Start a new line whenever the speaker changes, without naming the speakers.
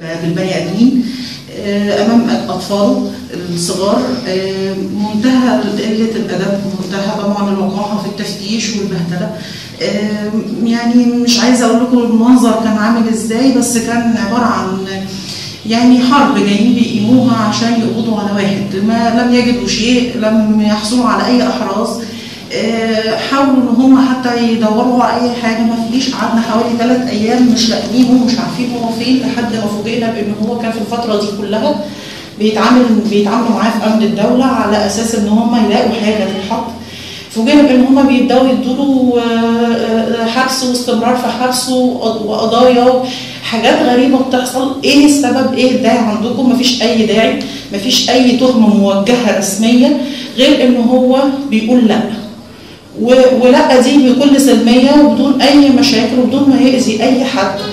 بالبني ادمين امام اطفاله الصغار منتهى قله الادب منتهى طبعا الوقاحه في التفتيش والبهدله يعني مش عايزه اقول لكم المنظر كان عامل ازاي بس كان عباره عن يعني حرب جايين بيقيموها عشان يقبضوا على واحد ما لم يجدوا شيء لم يحصلوا على اي احراز حاولوا ان هم حتى يدوروا على اي حاجه ما فيش قعدنا حوالي ثلاث ايام مش لاقيينه ومش عارفين هو فين لحد ما فوجئنا بان هو كان في الفتره دي كلها بيتعامل بيتعاملوا معاه في امن الدوله على اساس ان هم يلاقوا حاجه تتحط فوجئنا بان هم بيبداوا يدوا له حبس واستمرار في حبسه وقضايا حاجات غريبه بتحصل ايه السبب ايه الداعي عندكم مفيش اي داعي مفيش اي تهمه موجهه رسميه غير ان هو بيقول لا ولا دي بكل سلميه وبدون اي مشاكل وبدون ما يأذي اي حد